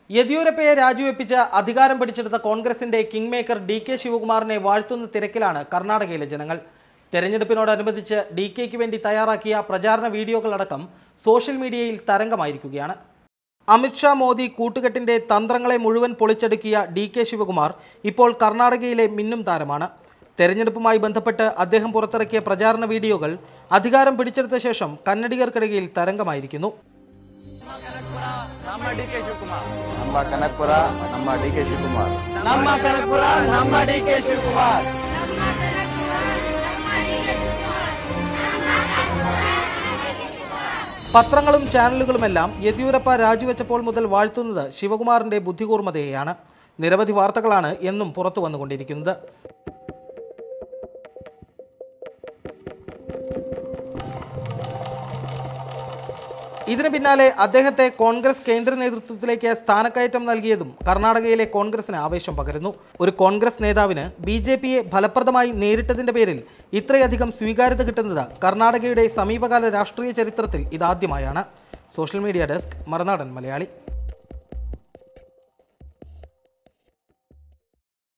യെദ്യൂരപ്പയെ രാജിവെപ്പിച്ച് അധികാരം പിടിച്ചെടുത്ത കോൺഗ്രസിന്റെ കിങ് മേക്കർ ഡി കെ ശിവകുമാറിനെ വാഴ്ത്തുന്ന തിരക്കിലാണ് കർണാടകയിലെ ജനങ്ങൾ തെരഞ്ഞെടുപ്പിനോടനുബന്ധിച്ച് ഡി കെക്ക് വേണ്ടി തയ്യാറാക്കിയ പ്രചാരണ വീഡിയോകളടക്കം സോഷ്യൽ മീഡിയയിൽ തരംഗമായിരിക്കുകയാണ് അമിത്ഷാ മോദി കൂട്ടുകെട്ടിന്റെ തന്ത്രങ്ങളെ മുഴുവൻ പൊളിച്ചടുക്കിയ ഡി കെ ശിവകുമാർ ഇപ്പോൾ കർണാടകയിലെ മിന്നും താരമാണ് തെരഞ്ഞെടുപ്പുമായി ബന്ധപ്പെട്ട് അദ്ദേഹം പുറത്തിറക്കിയ പ്രചാരണ വീഡിയോകൾ അധികാരം പിടിച്ചെടുത്ത ശേഷം കന്നഡികർക്കിടയിൽ തരംഗമായിരിക്കുന്നു ನಮ್ಮ ಡಿ ಕೆ ಶಿವಕುಮಾರ್ ನಮ್ಮ ಕನಕಪುರ ನಮ್ಮ ಡಿ ಕೆ ಶಿವಕುಮಾರ್ ನಮ್ಮ ಕನಕಪುರ ನಮ್ಮ ಡಿ ಕೆ ಶಿವಕುಮಾರ್ ನಮ್ಮ ಕನಕಪುರ ನಮ್ಮ ಡಿಕೆ ಶಿವಕುಮಾರ್ പത്രങ്ങളും ചാനലുകളുമെല്ലാം യെദ്യൂരപ്പ രാജിവെച്ചപ്പോൾ മുതൽ വാഴ്ത്തുന്നത് ശിവകുമാറിന്റെ ബുദ്ധികൂർമ്മതയെയാണ് നിരവധി വാർത്തകളാണ് എന്നും പുറത്തു വന്നുകൊണ്ടിരിക്കുന്നത് ഇതിന് പിന്നാലെ അദ്ദേഹത്തെ കോൺഗ്രസ് കേന്ദ്ര നേതൃത്വത്തിലേക്ക് സ്ഥാനക്കയറ്റം നൽകിയതും കർണാടകയിലെ കോൺഗ്രസിന് ആവേശം പകരുന്നു ഒരു കോൺഗ്രസ് നേതാവിന് ബി ജെ പിയെ ഫലപ്രദമായി നേരിട്ടതിന്റെ പേരിൽ ഇത്രയധികം സ്വീകാര്യത കിട്ടുന്നത് കർണാടകയുടെ സമീപകാല രാഷ്ട്രീയ ചരിത്രത്തിൽ ഇതാദ്യമായാണ് social media desk Marunadan Malayali